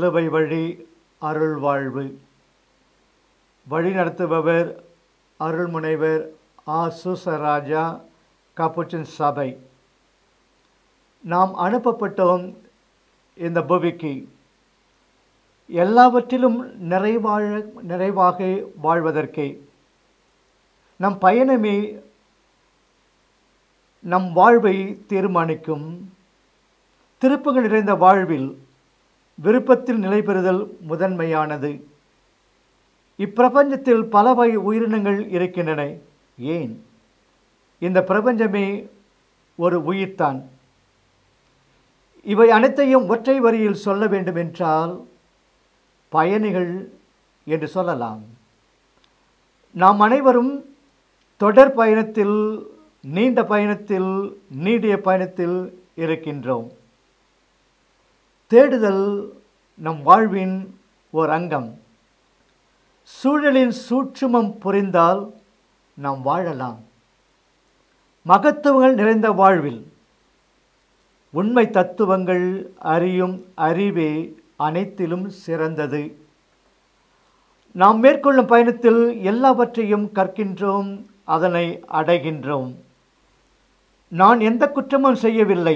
சிலுவை வழி அருள் வாழ்வு வழிநடத்துபவர் அருள்முனைவர் ஆ சுசராஜா காப்புச்சின் சபை நாம் அனுப்பப்பட்டோம் இந்த பூமிக்கு எல்லாவற்றிலும் நிறைவாழ நிறைவாக வாழ்வதற்கே நம் பயணமே நம் வாழ்வை தீர்மானிக்கும் திருப்பங்கள் நிறைந்த வாழ்வில் விருப்பத்தில் நிலை பெறுதல் முதன்மையானது இப்பிரபஞ்சத்தில் பல வகை உயிரினங்கள் இருக்கின்றன ஏன் இந்த பிரபஞ்சமே ஒரு உயிர்தான் இவை அனைத்தையும் ஒற்றை வரியில் சொல்ல வேண்டுமென்றால் பயணிகள் என்று சொல்லலாம் நாம் அனைவரும் தொடர் பயணத்தில் நீண்ட பயணத்தில் நீடிய பயணத்தில் இருக்கின்றோம் தேடுதல் நம் வாழ்வின் ஓர் அங்கம் சூழலின் சூட்சுமம் புரிந்தால் நாம் வாழலாம் மகத்துவங்கள் நிறைந்த வாழ்வில் உண்மை தத்துவங்கள் அறியும் அறிவே அனைத்திலும் சிறந்தது நாம் மேற்கொள்ளும் பயணத்தில் எல்லாவற்றையும் கற்கின்றோம் அதனை அடைகின்றோம் நான் எந்த குற்றமும் செய்யவில்லை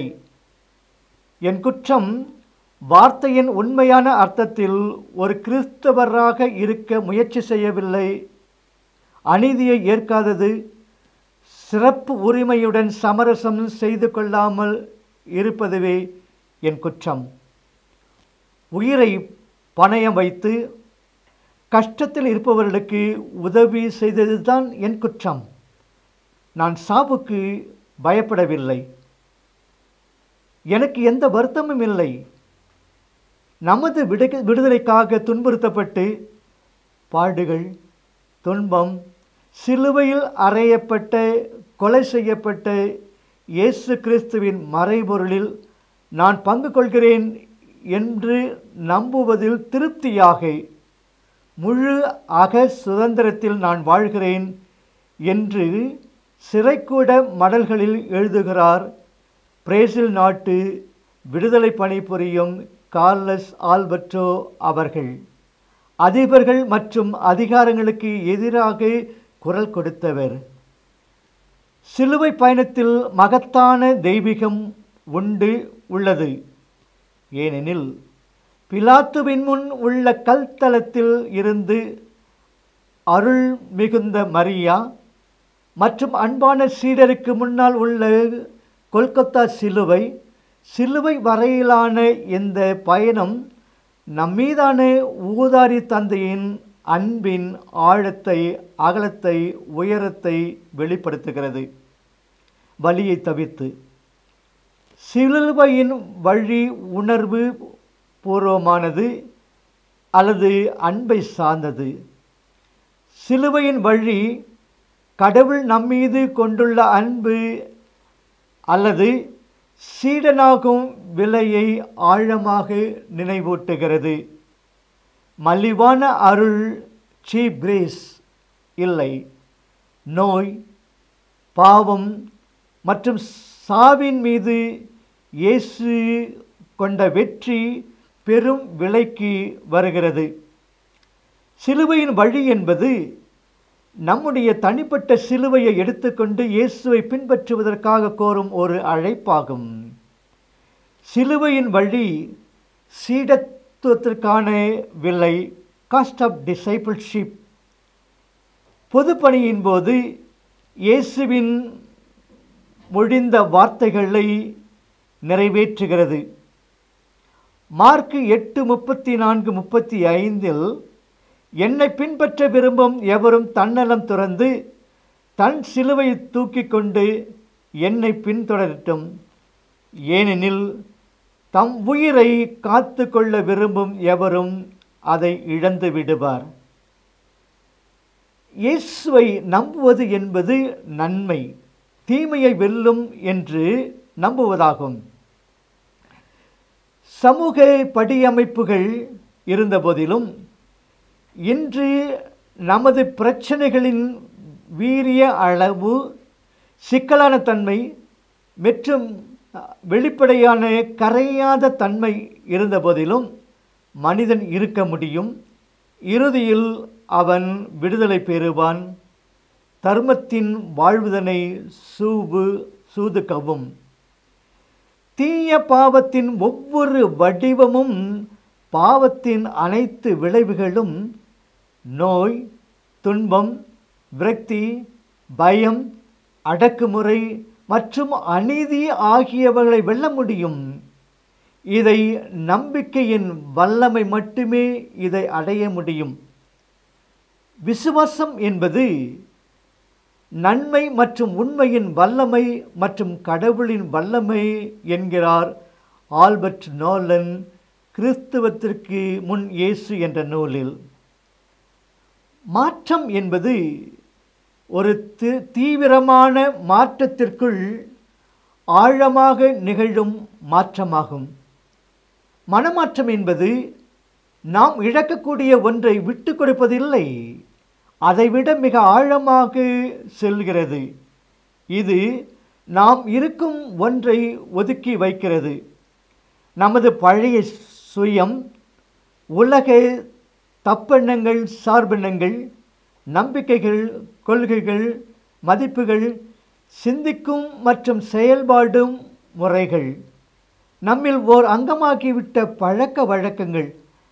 என் குற்றம் வார்த்தையின் உண்மையான அர்த்தத்தில் ஒரு கிறிஸ்தவராக இருக்க முயற்சி செய்யவில்லை அநீதியை ஏற்காதது சிறப்பு உரிமையுடன் சமரசம் செய்து கொள்ளாமல் இருப்பதுவே என் குற்றம் உயிரை பணயம் வைத்து கஷ்டத்தில் இருப்பவர்களுக்கு உதவி செய்ததுதான் என் குற்றம் நான் சாவுக்கு பயப்படவில்லை எனக்கு எந்த வருத்தமும் இல்லை நமது விடு விடுதலைக்காக துன்புறுத்தப்பட்டு பாடுகள் துன்பம் சிலுவையில் அறையப்பட்ட கொலை செய்யப்பட்ட இயேசு கிறிஸ்துவின் மறைபொருளில் நான் பங்கு கொள்கிறேன் என்று நம்புவதில் திருப்தியாக முழு அக சுதந்திரத்தில் நான் வாழ்கிறேன் என்று சிறைக்கூட மடல்களில் எழுதுகிறார் பிரேசில் நாட்டு விடுதலை பணிபுரியும் கார்லஸ் ஆல்பர்டோ அவர்கள் அதிபர்கள் மற்றும் அதிகாரங்களுக்கு எதிராக குரல் கொடுத்தவர் சிலுவை பயணத்தில் மகத்தான தெய்வீகம் உண்டு உள்ளது ஏனெனில் பிலாத்துவின் முன் உள்ள கல்தளத்தில் இருந்து அருள் மிகுந்த மரியா மற்றும் அன்பான சீடருக்கு முன்னால் உள்ள கொல்கத்தா சிலுவை சிலுவை வரையிலான இந்த பயணம் நம்மீதான ஊதாரி தந்தையின் அன்பின் ஆழத்தை அகலத்தை உயரத்தை வெளிப்படுத்துகிறது வலியை தவிர்த்து சிலுவையின் வழி உணர்வு பூர்வமானது அல்லது அன்பை சார்ந்தது சிலுவையின் வழி கடவுள் நம்மீது கொண்டுள்ள அன்பு அல்லது சீடனாகும் விலையை ஆழமாக நினைவூட்டுகிறது மலிவான அருள் சீப் கிரேஸ் இல்லை நோய் பாவம் மற்றும் சாவின் மீது இயேசு கொண்ட வெற்றி பெரும் விலைக்கு வருகிறது சிலுவையின் வழி என்பது நம்முடைய தனிப்பட்ட சிலுவையை எடுத்துக்கொண்டு இயேசுவை பின்பற்றுவதற்காக கோரும் ஒரு அழைப்பாகும் சிலுவையின் வழி சீடத்துவத்திற்கான விலை காஸ்ட் ஆஃப் டிசைபிள்ஷிப் பொதுப்பணியின் போது இயேசுவின் மொழிந்த வார்த்தைகளை நிறைவேற்றுகிறது மார்க்கு எட்டு முப்பத்தி நான்கு முப்பத்தி ஐந்தில் என்னை பின்பற்ற விரும்பும் எவரும் தன்னலம் துறந்து தன் சிலுவை தூக்கி கொண்டு என்னை பின்தொடரட்டும் ஏனெனில் தம் உயிரை காத்து கொள்ள விரும்பும் எவரும் அதை இழந்து விடுவார் இயேசுவை நம்புவது என்பது நன்மை தீமையை வெல்லும் என்று நம்புவதாகும் சமூக படியமைப்புகள் இருந்தபோதிலும் இன்று நமது பிரச்சனைகளின் வீரிய அளவு சிக்கலான தன்மை மற்றும் வெளிப்படையான கரையாத தன்மை இருந்தபோதிலும் மனிதன் இருக்க முடியும் இறுதியில் அவன் விடுதலை பெறுவான் தர்மத்தின் வாழ்வுதனை சூவு சூதுக்கவும் தீய பாவத்தின் ஒவ்வொரு வடிவமும் பாவத்தின் அனைத்து விளைவுகளும் நோய் துன்பம் விரக்தி பயம் அடக்குமுறை மற்றும் அநீதி ஆகியவர்களை வெல்ல முடியும் இதை நம்பிக்கையின் வல்லமை மட்டுமே இதை அடைய முடியும் விசுவாசம் என்பது நன்மை மற்றும் உண்மையின் வல்லமை மற்றும் கடவுளின் வல்லமை என்கிறார் ஆல்பர்ட் நோலன் கிறிஸ்துவத்திற்கு முன் இயேசு என்ற நூலில் மாற்றம் என்பது ஒரு தி தீவிரமான மாற்றத்திற்குள் ஆழமாக நிகழும் மாற்றமாகும் மனமாற்றம் என்பது நாம் இழக்கக்கூடிய ஒன்றை விட்டு கொடுப்பதில்லை அதைவிட மிக ஆழமாக செல்கிறது இது நாம் இருக்கும் ஒன்றை ஒதுக்கி வைக்கிறது நமது பழைய சுயம் உலக தப்பெண்ணங்கள் சார்பெண்ணங்கள் நம்பிக்கைகள் கொள்கைகள் மதிப்புகள் சிந்திக்கும் மற்றும் செயல்பாடும் முறைகள் நம்மில் ஓர் அங்கமாகிவிட்ட பழக்க வழக்கங்கள்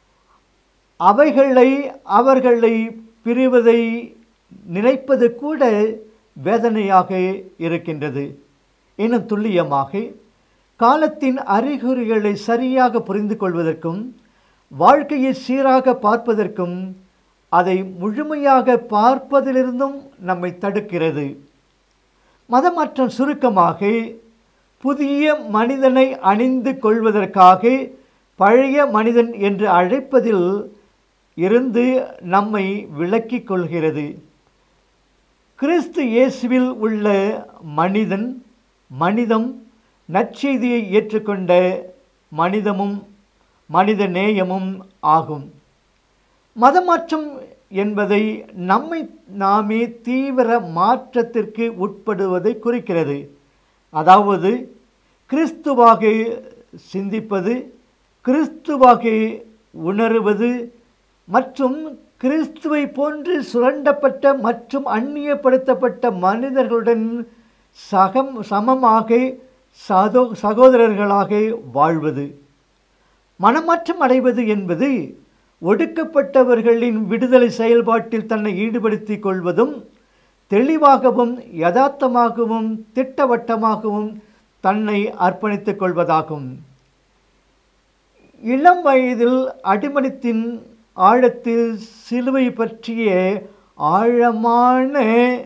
அவைகளை அவர்களை பிரிவதை நினைப்பது கூட வேதனையாக இருக்கின்றது இன்னும் துல்லியமாக காலத்தின் அறிகுறிகளை சரியாக புரிந்து கொள்வதற்கும் வாழ்க்கையை சீராக பார்ப்பதற்கும் அதை முழுமையாக பார்ப்பதிலிருந்தும் நம்மை தடுக்கிறது மதமாற்றம் சுருக்கமாக புதிய மனிதனை அணிந்து கொள்வதற்காக பழைய மனிதன் என்று அழைப்பதில் இருந்து நம்மை விலக்கிக் கொள்கிறது கிறிஸ்து இயேசுவில் உள்ள மனிதன் மனிதம் நற்செய்தியை ஏற்றுக்கொண்ட மனிதமும் மனித நேயமும் ஆகும் மதமாற்றம் என்பதை நம்மை நாமே தீவிர மாற்றத்திற்கு உட்படுவதை குறிக்கிறது அதாவது கிறிஸ்துவாக சிந்திப்பது கிறிஸ்துவாக உணருவது மற்றும் கிறிஸ்துவை போன்று சுரண்டப்பட்ட மற்றும் அந்நியப்படுத்தப்பட்ட மனிதர்களுடன் சகம் சமமாக சதோ சகோதரர்களாக வாழ்வது மனமாற்றம் அடைவது என்பது ஒடுக்கப்பட்டவர்களின் விடுதலை செயல்பாட்டில் தன்னை ஈடுபடுத்திக் கொள்வதும் தெளிவாகவும் யதார்த்தமாகவும் திட்டவட்டமாகவும் தன்னை அர்ப்பணித்துக் கொள்வதாகும் இளம் வயதில் அடிமனத்தின் ஆழத்தில் சிலுவை பற்றிய ஆழமான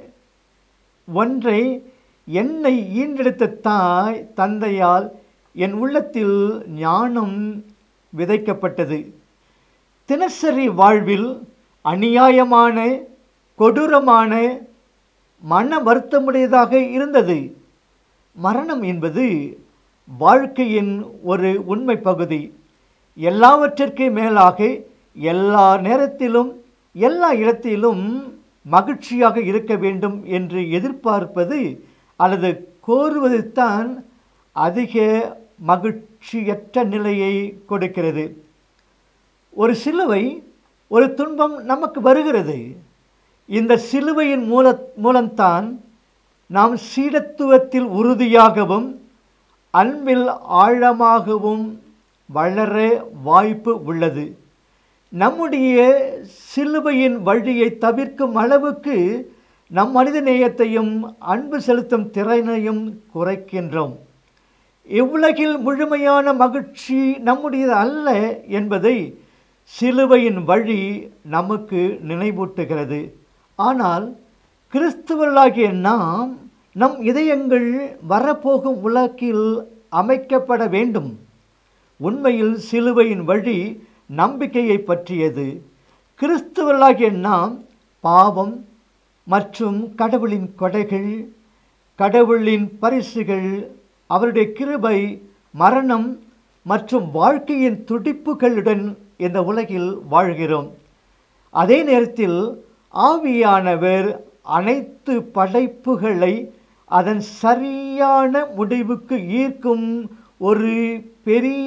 ஒன்றை என்னை ஈன்றெடுத்த தாய் தந்தையால் என் உள்ளத்தில் ஞானம் விதைக்கப்பட்டது தினசரி வாழ்வில் அநியாயமான கொடூரமான மன வருத்தமுடையதாக இருந்தது மரணம் என்பது வாழ்க்கையின் ஒரு உண்மை பகுதி எல்லாவற்றிற்கு மேலாக எல்லா நேரத்திலும் எல்லா இடத்திலும் மகிழ்ச்சியாக இருக்க வேண்டும் என்று எதிர்பார்ப்பது அல்லது கோருவது தான் அதிக மகிழ்ச்சியற்ற நிலையை கொடுக்கிறது ஒரு சிலுவை ஒரு துன்பம் நமக்கு வருகிறது இந்த சிலுவையின் மூல மூலம்தான் நாம் சீடத்துவத்தில் உறுதியாகவும் அன்பில் ஆழமாகவும் வளர வாய்ப்பு உள்ளது நம்முடைய சிலுவையின் வழியை தவிர்க்கும் அளவுக்கு நம் மனித நேயத்தையும் அன்பு செலுத்தும் திறனையும் குறைக்கின்றோம் இவ்வுலகில் முழுமையான மகிழ்ச்சி நம்முடையது அல்ல என்பதை சிலுவையின் வழி நமக்கு நினைவூட்டுகிறது ஆனால் கிறிஸ்துவர்களாகிய நாம் நம் இதயங்கள் வரப்போகும் உலகில் அமைக்கப்பட வேண்டும் உண்மையில் சிலுவையின் வழி நம்பிக்கையை பற்றியது கிறிஸ்துவர்களாகிய நாம் பாவம் மற்றும் கடவுளின் கொடைகள் கடவுளின் பரிசுகள் அவருடைய கிருபை மரணம் மற்றும் வாழ்க்கையின் துடிப்புகளுடன் இந்த உலகில் வாழ்கிறோம் அதே நேரத்தில் ஆவியானவர் அனைத்து படைப்புகளை அதன் சரியான முடிவுக்கு ஈர்க்கும் ஒரு பெரிய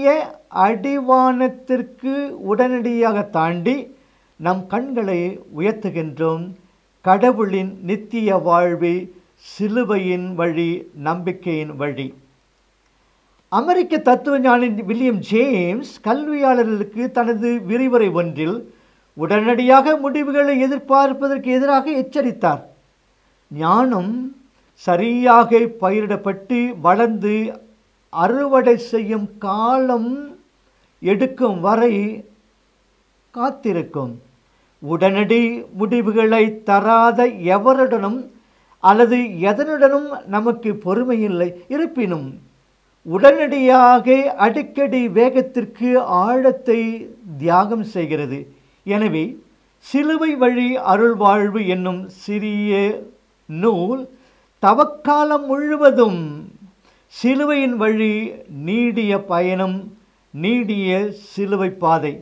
அடிவானத்திற்கு உடனடியாக தாண்டி நம் கண்களை உயர்த்துகின்றோம் கடவுளின் நித்திய வாழ்வு சிலுவையின் வழி நம்பிக்கையின் வழி அமெரிக்க தத்துவஞானி வில்லியம் ஜேம்ஸ் கல்வியாளர்களுக்கு தனது விரிவுரை ஒன்றில் உடனடியாக முடிவுகளை எதிர்பார்ப்பதற்கு எதிராக எச்சரித்தார் ஞானம் சரியாக பயிரிடப்பட்டு வளர்ந்து அறுவடை செய்யும் காலம் எடுக்கும் வரை காத்திருக்கும் உடனடி முடிவுகளை தராத எவருடனும் அல்லது எதனுடனும் நமக்கு பொறுமையில்லை இருப்பினும் உடனடியாக அடிக்கடி வேகத்திற்கு ஆழத்தை தியாகம் செய்கிறது எனவே சிலுவை வழி அருள்வாழ்வு என்னும் சிறிய நூல் தவக்காலம் முழுவதும் சிலுவையின் வழி நீடிய பயணம் நீடிய சிலுவை பாதை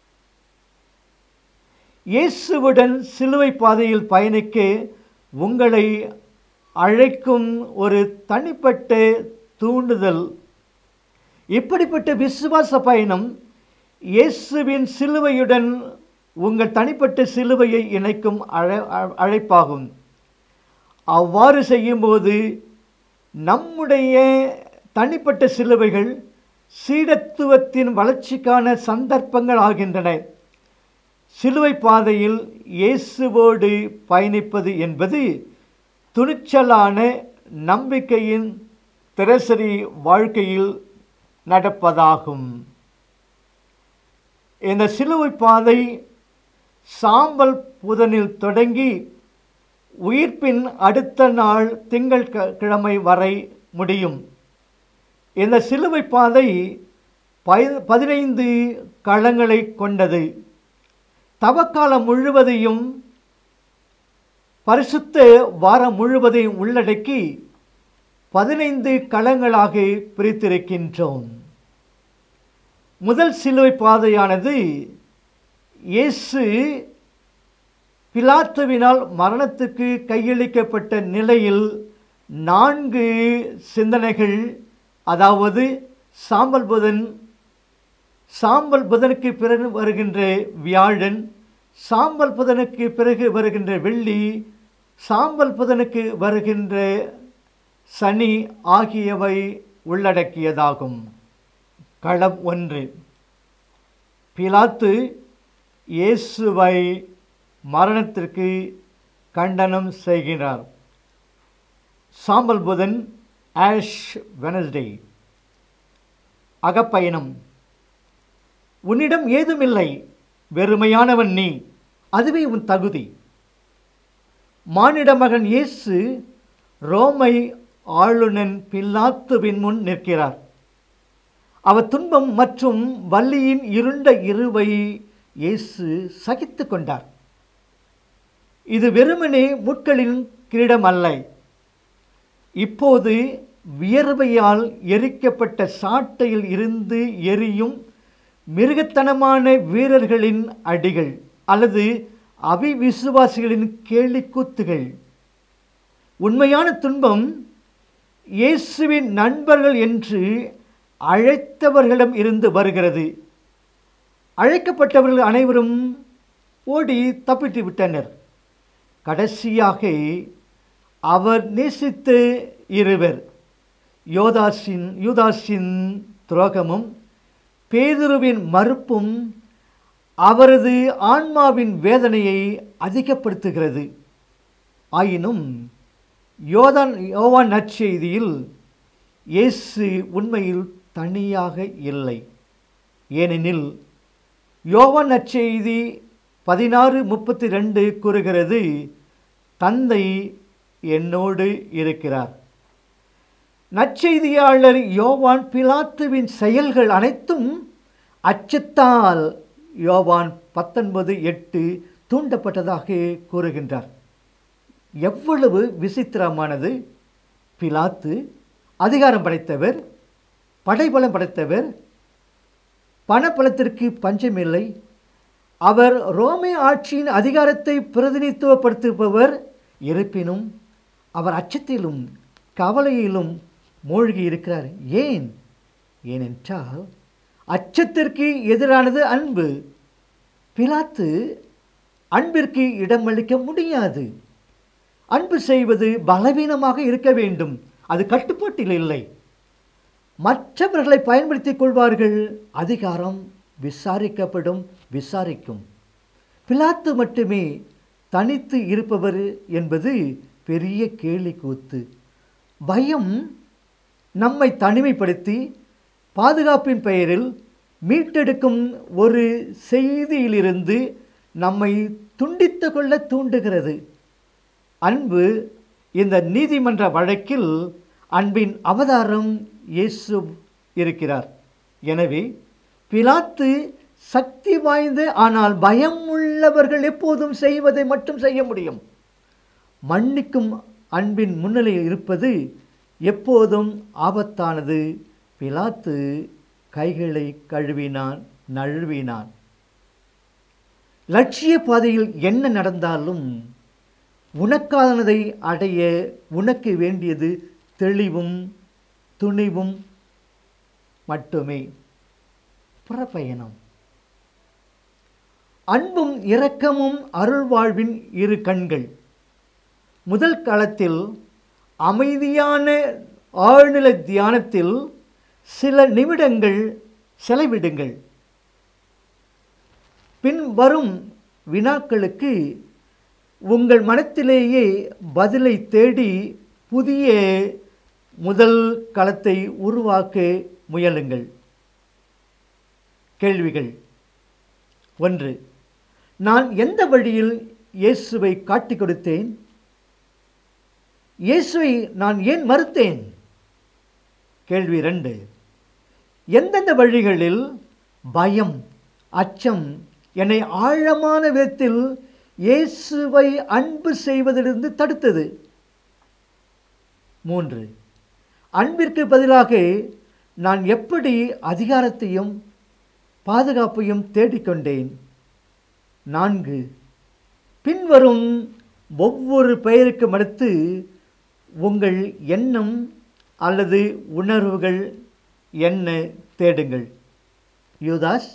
இயேசுவுடன் சிலுவை பாதையில் பயணிக்க உங்களை அழைக்கும் ஒரு தனிப்பட்ட தூண்டுதல் இப்படிப்பட்ட விசுவாச பயணம் இயேசுவின் சிலுவையுடன் உங்கள் தனிப்பட்ட சிலுவையை இணைக்கும் அழை அழைப்பாகும் அவ்வாறு செய்யும்போது நம்முடைய தனிப்பட்ட சிலுவைகள் சீடத்துவத்தின் வளர்ச்சிக்கான சந்தர்ப்பங்கள் ஆகின்றன சிலுவை பாதையில் இயேசுவோடு பயணிப்பது என்பது துணிச்சலான நம்பிக்கையின் தினசரி வாழ்க்கையில் நடப்பதாகும் இந்த சிலுவை பாதை சாம்பல் புதனில் தொடங்கி உயிர்ப்பின் அடுத்த நாள் திங்கள் கிழமை வரை முடியும் இந்த சிலுவை பாதை பதினைந்து களங்களை கொண்டது தவக்காலம் முழுவதையும் பரிசுத்த வாரம் முழுவதையும் உள்ளடக்கி பதினைந்து களங்களாக பிரித்திருக்கின்றோம் முதல் சிலுவை பாதையானது இயேசு பிலாத்துவினால் மரணத்துக்கு கையளிக்கப்பட்ட நிலையில் நான்கு சிந்தனைகள் அதாவது சாம்பல் புதன் சாம்பல் புதனுக்கு பிறகு வருகின்ற வியாழன் சாம்பல் புதனுக்கு பிறகு வருகின்ற வெள்ளி சாம்பல் புதனுக்கு வருகின்ற சனி ஆகியவை உள்ளடக்கியதாகும் களம் ஒன்று பிலாத்து இயேசுவை மரணத்திற்கு கண்டனம் செய்கிறார் சாம்பல் புதன் ஆஷ் வெனஸ்டே அகப்பயணம் உன்னிடம் ஏதுமில்லை வெறுமையானவன் நீ அதுவே உன் தகுதி மானிட மகன் இயேசு ரோமை ஆளுநன் பில்லாத்துவின் முன் நிற்கிறார் அவர் துன்பம் மற்றும் வள்ளியின் இருண்ட இருவை இயேசு சகித்து கொண்டார் இது வெறுமனே முட்களின் கிரீடம் அல்ல இப்போது வியர்வையால் எரிக்கப்பட்ட சாட்டையில் இருந்து எரியும் மிருகத்தனமான வீரர்களின் அடிகள் அல்லது அவிவிசுவாசிகளின் கேலிக்கூத்துகள் உண்மையான துன்பம் இயேசுவின் நண்பர்கள் என்று அழைத்தவர்களிடம் இருந்து வருகிறது அழைக்கப்பட்டவர்கள் அனைவரும் ஓடி தப்பித்து விட்டனர் கடைசியாக அவர் நேசித்த இருவர் யோதாசின் யூதாசின் துரோகமும் பேதுருவின் மறுப்பும் அவரது ஆன்மாவின் வேதனையை அதிகப்படுத்துகிறது ஆயினும் யோதான் யோவான் நற்செய்தியில் இயேசு உண்மையில் தனியாக இல்லை ஏனெனில் யோவான் நற்செய்தி பதினாறு முப்பத்தி ரெண்டு கூறுகிறது தந்தை என்னோடு இருக்கிறார் நற்செய்தியாளர் யோவான் பிலாத்துவின் செயல்கள் அனைத்தும் அச்சத்தால் யோவான் பத்தொன்பது எட்டு தூண்டப்பட்டதாக கூறுகின்றார் எவ்வளவு விசித்திரமானது பிலாத்து அதிகாரம் படைத்தவர் படைபலம் படைத்தவர் பணப்பலத்திற்கு பஞ்சமில்லை அவர் ரோமே ஆட்சியின் அதிகாரத்தை பிரதிநிதித்துவப்படுத்துபவர் இருப்பினும் அவர் அச்சத்திலும் கவலையிலும் மூழ்கி இருக்கிறார் ஏன் ஏனென்றால் அச்சத்திற்கு எதிரானது அன்பு பிலாத்து அன்பிற்கு இடமளிக்க முடியாது அன்பு செய்வது பலவீனமாக இருக்க வேண்டும் அது கட்டுப்பாட்டில் இல்லை மற்றவர்களை பயன்படுத்திக் கொள்வார்கள் அதிகாரம் விசாரிக்கப்படும் விசாரிக்கும் பிலாத்து மட்டுமே தனித்து இருப்பவர் என்பது பெரிய கேலிக்கூத்து பயம் நம்மை தனிமைப்படுத்தி பாதுகாப்பின் பெயரில் மீட்டெடுக்கும் ஒரு செய்தியிலிருந்து நம்மை துண்டித்து கொள்ள தூண்டுகிறது அன்பு இந்த நீதிமன்ற வழக்கில் அன்பின் அவதாரம் இயேசு இருக்கிறார் எனவே பிலாத்து சக்தி வாய்ந்த ஆனால் பயம் உள்ளவர்கள் எப்போதும் செய்வதை மட்டும் செய்ய முடியும் மன்னிக்கும் அன்பின் முன்னிலையில் இருப்பது எப்போதும் ஆபத்தானது பிலாத்து கைகளை கழுவினான் நழுவினான் லட்சிய பாதையில் என்ன நடந்தாலும் உனக்கானதை அடைய உனக்கு வேண்டியது தெளிவும் துணிவும் மட்டுமே புறப்பயணம் அன்பும் இரக்கமும் அருள்வாழ்வின் இரு கண்கள் முதல் காலத்தில் அமைதியான ஆழ்நிலை தியானத்தில் சில நிமிடங்கள் செலவிடுங்கள் பின் வரும் வினாக்களுக்கு உங்கள் மனத்திலேயே பதிலை தேடி புதிய முதல் களத்தை உருவாக்க முயலுங்கள் கேள்விகள் ஒன்று நான் எந்த வழியில் இயேசுவை காட்டிக் கொடுத்தேன் இயேசுவை நான் ஏன் மறுத்தேன் கேள்வி ரெண்டு எந்தெந்த வழிகளில் பயம் அச்சம் என்னை ஆழமான விதத்தில் இயேசுவை அன்பு செய்வதிலிருந்து தடுத்தது மூன்று அன்பிற்கு பதிலாக நான் எப்படி அதிகாரத்தையும் பாதுகாப்பையும் தேடிக்கொண்டேன் நான்கு பின்வரும் ஒவ்வொரு பெயருக்கும் அடுத்து உங்கள் எண்ணம் அல்லது உணர்வுகள் என்ன தேடுங்கள் யூதாஸ்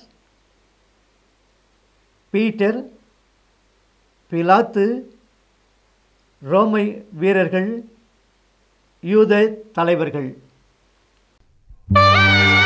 பீட்டர் பிலாத்து ரோமை வீரர்கள் யூத தலைவர்கள்